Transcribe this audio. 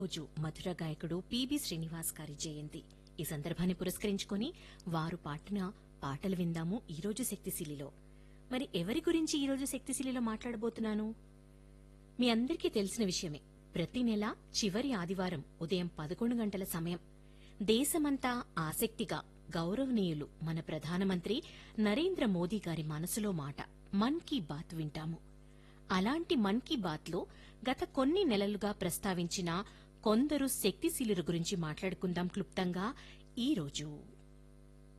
రోజు మధుర గాయకుడు పిబి శ్రీనివాస్ గారి జయంతి ఈ సందర్భాన్ని పురస్కరించుకొని వారు పాడిన పాటలు విందాము ఈ రోజు శక్తిశీలిలో మరి ఎవరి గురించి ఈ రోజు శక్తిశీలిలో మాట్లాడబోతున్నాను మీ అందరికీ తెలిసిన విషయమే ప్రతి నెల చివరి ఆదివారం ఉదయం పదకొండు గంటల సమయం దేశమంతా ఆసక్తిగా గౌరవనీయులు మన ప్రధానమంత్రి నరేంద్ర మోదీ గారి మనసులో మాట మన్ కీ బాత్ వింటాము అలాంటి మన్ కీ బాత్లో గత కొన్ని నెలలుగా ప్రస్తావించిన కొందరు శక్తిశీలుల గురించి మాట్లాడుకుందాం క్లుప్తంగా ఈ రోజు